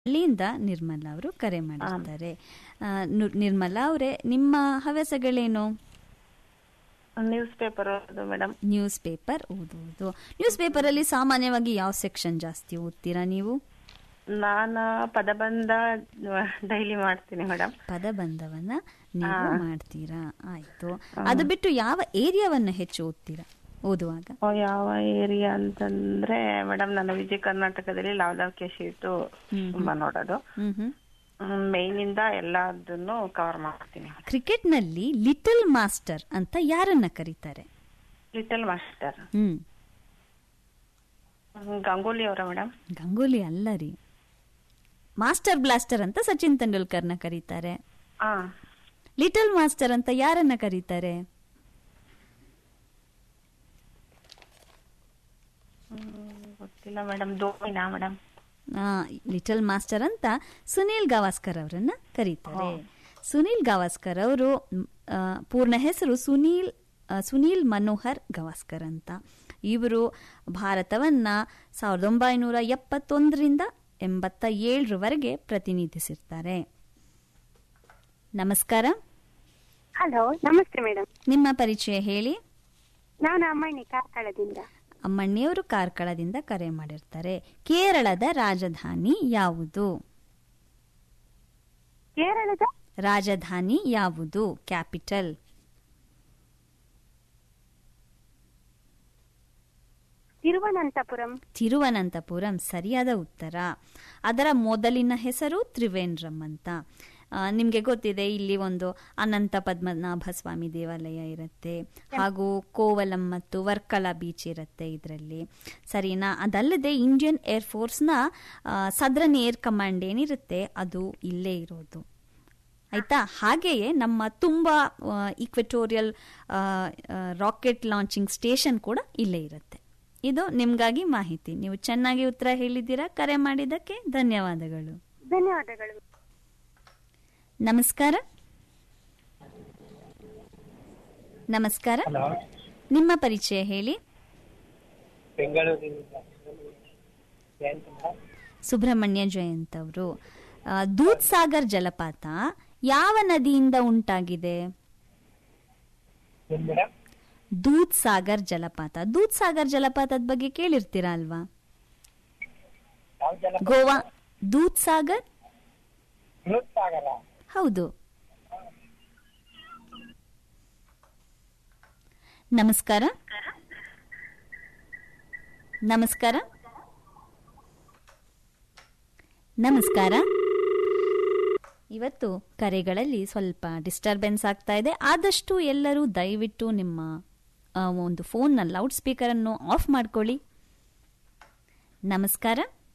ಅಲ್ಲಿಂದ ನಿರ್ಮಲಾ ಅವರು ಕರೆ ಮಾಡಿರ್ತಾರೆ ಆ, ನು- ನಿರ್ಮಲಾ ಅವರೇ ನಿಮ್ಮ ಹವ್ಯಾಸಗಳೇನು ನ್ಯೂಸ್ ಪೇಪರ್ ಓದೋದು ಮೇಡಮ್ ನ್ಯೂಸ್ ಪೇಪರ್ ಓದುವುದು ನ್ಯೂಸ್ ಪೇಪರಲ್ಲಿ ಸಾಮಾನ್ಯವಾಗಿ ಯಾವ ಸೆಕ್ಷನ್ ಜಾಸ್ತಿ ಓದ್ತೀರಾ ನೀವು ನಾನು ಪದಬಂಧ ಡೈಲಿ ಮಾಡ್ತೀನಿ ಮೇಡಮ್ ಪದಬಂಧವನ್ನ ನೀವು ಮಾಡ್ತೀರಾ ಆಯ್ತು ಅದು ಬಿಟ್ಟು ಯಾವ ಏರಿಯಾವನ್ನ ಹೆಚ್ಚು ಓದ್ತೀರಾ ಓದುವಾಗ ಯಾವ ಏರಿಯಾ ಅಂತಂದ್ರೆ ಮೇಡಮ್ ನಾನು ವಿಜಯ ಕರ್ನಾಟಕದಲ್ಲಿ ಲಾವ್ದಾವ್ಕೆ ಶೀಟು ತುಂಬಾ ನೋಡೋದು ಹ್ಮ್ ಹ್ಮ್ ಮೇನ್ ಇಂದ ಎಲ್ಲದನ್ನು ಕವರ್ ಮಾಡ್ತೀನಿ ಕ್ರಿಕೆಟ್ನಲ್ಲಿ ಲಿಟಲ್ ಮಾಸ್ಟರ್ ಅಂತ ಯಾರನ್ನ ಕರೀತಾರೆ ಲಿಟಲ್ ಮಾಸ್ಟರ್ ಹ್ಮ್ ಗಂಗೂಲಿ ಅವರ ಮೇಡಮ್ ಗಂಗೂಲಿ ಅಲ್ಲ ರೀ ಮಾಸ್ಟರ್ ಬ್ಲಾಸ್ಟರ್ ಅಂತ ಸಚಿನ್ ತೆಂಡೂಲ್ಕರ್ನ ಕರೀತಾರೆ ಹಾ ಲಿಟಲ್ ಮಾಸ್ಟರ್ ಅಂತ ಯಾರನ್ನ ಕರೀತಾರೆ ಗೊತ್ತಿಲ್ಲ ಮೇಡಮ್ ಧೋನಿನಾ ಮೇಡಮ್ ಆ, ಲಿಟಲ್ ಮಾಸ್ಟರ್ ಅಂತ ಸುನೀಲ್ ಗವಾಸ್ಕರ್ ಅವರನ್ನ ಕರೀತಾರೆ ಸುನೀಲ್ ಗವಾಸ್ಕರ್ ಅವರು ಮ್, ಆ, ಪೂರ್ಣ ಹೆಸರು ಸುನೀಲ್ ಆ, ಸುನೀಲ್ ಮನೋಹರ್ ಗವಾಸ್ಕರ್ ಅಂತ ಇವರು ಭಾರತವನ್ನ ಸಾವಿರದ ಒಂಬೈನೂರ ಎಪ್ಪತ್ತೊಂದರಿಂದ ಎಂಬತ್ತ ಏಳರವರೆಗೆ ಪ್ರತಿನಿಧಿಸಿರ್ತಾರೆ ನಮಸ್ಕಾರ ಹಲೋ ನಮಸ್ತೆ ಮೇಡಮ್ ನಿಮ್ಮ ಪರಿಚಯ ಹೇಳಿ ನಾನು ಅಮ್ಮಣ್ಣಿ ಕಾರ್ಕಳದಿಂದ ಅಮ್ಮಣ್ಣಿಯವರು ಕಾರ್ಕಳದಿಂದ ಕರೆ ಮಾಡಿರ್ತಾರೆ ಕೇರಳದ ರಾಜಧಾನಿ ಯಾವುದು ಕೇರಳದ ರಾಜಧಾನಿ ಯಾವುದು ಕ್ಯಾಪಿಟಲ್ ತಿರುವನಂತಪುರಂ ತಿರುವನಂತಪುರಂ ಸರಿಯಾದ ಉತ್ತರ ಅದರ ಮೊದಲಿನ ಹೆಸರು ತ್ರಿವೇಂದ್ರಂ ಅಂತ ಆ, ನಿಮ್ಗೆ ಗೊತ್ತಿದೆ ಇಲ್ಲಿ ಒಂದು ಅನಂತ ಪದ್ಮನಾಭ ಸ್ವಾಮಿ ದೇವಾಲಯ ಇರುತ್ತೆ ಹಾಗೂ ಕೋವಲಂ ಮತ್ತು ವರ್ಕಲ ಬೀಚ್ ಇರುತ್ತೆ ಇದರಲ್ಲಿ ಸರಿನಾ ಅದಲ್ಲದೆ ಇಂಡಿಯನ್ ಏರ್ ಫೋರ್ಸ್ನ ಸದ್ರನ್ ಏರ್ ಕಮಾಂಡ್ ಏನಿರುತ್ತೆ ಅದು ಇಲ್ಲೇ ಇರೋದು ಆಯ್ತಾ ಹಾಗೆಯೇ ನಮ್ಮ ತುಂಬಾ ಈಕ್ವೆಟೋರಿಯಲ್ ರಾಕೆಟ್ ಲಾಂಚಿಂಗ್ ಸ್ಟೇಷನ್ ಕೂಡ ಇಲ್ಲೇ ಇರುತ್ತೆ ಇದು ನಿಮ್ಗಾಗಿ ಮಾಹಿತಿ ನೀವು ಚೆನ್ನಾಗಿ ಉತ್ತರ ಹೇಳಿದ್ದೀರಾ ಕರೆ ಮಾಡಿದ್ದಕ್ಕೆ ಧನ್ಯವಾದಗಳು ಧನ್ಯವಾದಗಳು ನಮಸ್ಕಾರ ನಮಸ್ಕಾರ ನಿಮ್ಮ ಪರಿಚಯ ಹೇಳಿ ಬೆಂಗಳೂರಿನಿಂದ ಜಯಂತ್ ಮೇಡಮ್ ಸುಬ್ರಹ್ಮಣ್ಯ ಜಯಂತ್ ಅವರು ಆ, ದೂದ್ ಸಾಗರ್ ಜಲಪಾತ ಯಾವ ನದಿಯಿಂದ ಉಂಟಾಗಿದೆ ಏನ್ ಮೇಡಮ್ ದೂದ್ ಸಾಗರ್ ಜಲಪಾತ ದೂದ್ ಸಾಗರ್ ಜಲಪಾತದ ಬಗ್ಗೆ ಕೇಳಿರ್ತೀರಾ ಅಲ್ವಾ ಯಾವ ಜಲ ಗೋವಾ ದೂದ್ ಸಾಗರ್ ಬೃಹತ್ ಸಾಗರ ಹೌದು ನಮಸ್ಕಾರ ನಮಸ್ಕಾರ ನಮಸ್ಕಾರ ಇವತ್ತು ಕರೆಗಳಲ್ಲಿ ಸ್ವಲ್ಪ ಡಿಸ್ಟರ್ಬೆನ್ಸ್ ಆಗ್ತಾ ಇದೆ ಆದಷ್ಟು ಎಲ್ಲರೂ ದಯವಿಟ್ಟು ನಿಮ್ಮ ಆ, ಒಂದು ಫೋನ್ನ ಲೌಡ್ ಸ್ಪೀಕರ್ ಅನ್ನು ಆಫ್ ಮಾಡ್ಕೊಳ್ಳಿ ನಮಸ್ಕಾರ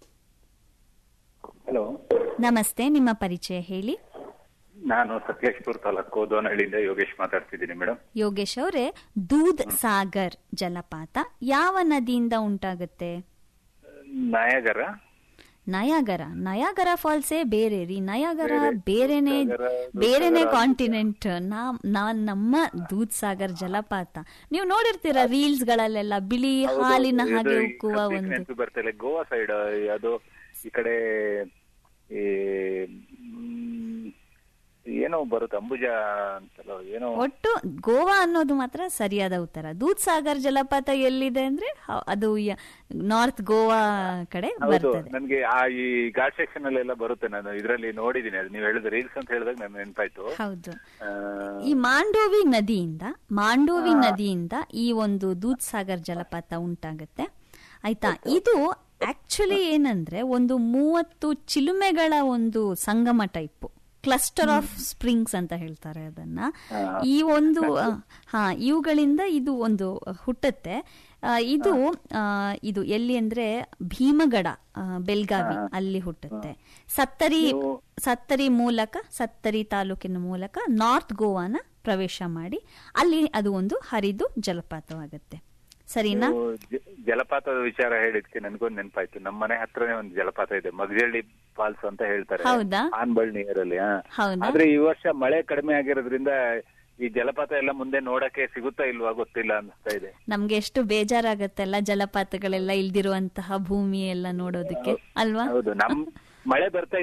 ಹಲೋ ನಮಸ್ತೆ ನಿಮ್ಮ ಪರಿಚಯ ಹೇಳಿ ನಾನು ಸಕಲೇಶ್ಪುರ ತಾಲೂಕು ದೋನಹಳ್ಳಿಯಿಂದ ಯೋಗೇಶ್ ಮಾತಾಡ್ತಿದ್ದೀನಿ ಮೇಡಮ್ ಯೋಗೇಶ್ ಅವರೇ ದೂದ್ ಸಾಗರ್ ಜಲಪಾತ ಯಾವ ನದಿಯಿಂದ ಉಂಟಾಗುತ್ತೆ ನಾಯಗರ ನಯಾಗರ ನಯಾಗರ ಫಾಲ್ಸೇ ಬೇರೆ ರೀ ನಯಾಗರ ಬೇರೆ. ಬೇರೆನೆ ದೂದ್ಸಾಗರ, ಬೇರೆನೆ ದೂದ್ಸಾಗರ. ಕಾಂಟಿನೆಂಟ್ ನಾ ನಾ- ನಮ್ಮ ದೂದ್ ಸಾಗರ್ ಜಲಪಾತ ನೀವು ನೋಡಿರ್ತೀರ ರೀಲ್ಸ್ ಗಳಲ್ಲೆಲ್ಲ ಬಿಳಿ ಹೌದು, ಹಾಲಿನ ಇದು ಹಾಗೆ ಈ ಉಕ್ಕುವ ಸದ್ಯಕ್ಕೆ ಒಂದು ನೆನಪು ಬರ್ತಾ ಇಲ್ಲ ಗೋವಾ ಸೈಡ್ ಅದು ಈ ಕಡೆ ಈ ಮ್, ಏನೋ ಬರುತ್ತೆ ಅಂಬುಜಾ ಅಂತಲ್ಲ ಏನೋ ಒಟ್ಟು ಗೋವಾ ಅನ್ನೋದು ಮಾತ್ರ ಸರಿಯಾದ ಉತ್ತರ ದೂದ್ ಸಾಗರ್ ಜಲಪಾತ ಎಲ್ಲಿದೆ ಅಂದ್ರೆ ಹ- ಅದು ನಾರ್ತ್ ಗೋವಾ ಕಡೆ ಹೌದು ಬರ್ತದೆ ನನ್ಗೆ ಆ ಈ ಘಾಟ್ ಸೆಕ್ಷನ್ ಅಲ್ಲೆಲ್ಲ ಬರುತ್ತೆ ನಾನು ಇದ್ರಲ್ಲಿ ನೋಡಿದೀನಿ ಅದು ನೀವು ಹೇಳಿದ ರೀಲ್ಸ್ ಅಂತ ಹೇಳಿದಾಗ ನನ್ಗೆ ನೆನಪಾಯ್ತು ಹೌದು ಆ, ಈ ಮಾಂಡೋವಿ ನದಿಯಿಂದ ಮಾಂಡೋವಿ ನದಿಯಿಂದ ಈ ಒಂದು ದೂದ್ ಸಾಗರ್ ಜಲಪಾತ ಉಂಟಾಗುತ್ತೆ ಆಯ್ತಾ ಇದು ಆಕ್ಚುಲಿ ಏನಂದ್ರೆ ಒಂದು ಮೂವತ್ತು ಚಿಲುಮೆಗಳ ಒಂದು ಸಂಗಮ ಟೈಪ್ ಕ್ಲಸ್ಟರ್ ಆಫ್ ಸ್ಪ್ರಿಂಗ್ಸ್ ಅಂತ ಹೇಳ್ತಾರೆ ಅದನ್ನ ಈ ಒಂದು ಆ, ಹಾ ಇವುಗಳಿಂದ ಇದು ಒಂದು ಹುಟ್ಟುತ್ತೆ ಆ, ಇದು ಆ, ಇದು ಎಲ್ಲಿ ಅಂದ್ರೆ ಭೀಮಗಡ ಆ, ಬೆಲ್ಗಾವಿ ಅಲ್ಲಿ ಹುಟ್ಟುತ್ತೆ ಸತ್ತರಿ ಸತ್ತರಿ ಮೂಲಕ ಸತ್ತರಿ ತಾಲೂಕಿನ ಮೂಲಕ ನಾರ್ತ್ ಗೋವಾನ ಪ್ರವೇಶ ಮಾಡಿ ಅಲ್ಲಿ ಅದು ಒಂದು ಹರಿದು ಜಲಪಾತವಾಗುತ್ತೆ ಸರಿನಾ ನೀವು ಜ- ಜಲಪಾತದ ವಿಚಾರ ಹೇಳಿದ್ಕೆ ನನ್ಗೊಂದು ನೆನಪಾಯ್ತು ನಮ್ಮ ಮನೆ ಹತ್ರನೇ ಒಂದು ಜಲಪಾತ ಇದೆ ಮಗಜಳ್ಳಿ ಫಾಲ್ಸ್ ಅಂತ ಹೇಳ್ತಾರೆ ಹೌದಾ? ಆನ್ಬಳ್ ನೀರಲ್ಲಿ ಹಾ. ಹೌದಾ? ಆದ್ರೆ ಈ ವರ್ಷ ಮಳೆ ಕಡಿಮೆ ಆಗಿರೋದ್ರಿಂದ ಈ ಜಲಪಾತ ಎಲ್ಲ ಮುಂದೆ ನೋಡಕ್ಕೆ ಸಿಗುತ್ತಾ ಇಲ್ವಾ ಗೊತ್ತಿಲ್ಲ ಅನಿಸ್ತಾ ಇದೆ ನಮ್ಗೆ ಎಷ್ಟು ಬೇಜಾರಾಗತ್ತೆಲ್ಲ ಜಲಪಾತಗಳೆಲ್ಲ ಇಲ್ದಿರುವಂತಹ ಭೂಮಿ ಎಲ್ಲ ನೋಡೋದಕ್ಕೆ ಅಲ್ವಾ ಹೌದು ನಮ್ ಮಳೆ ಬರ್ತಾ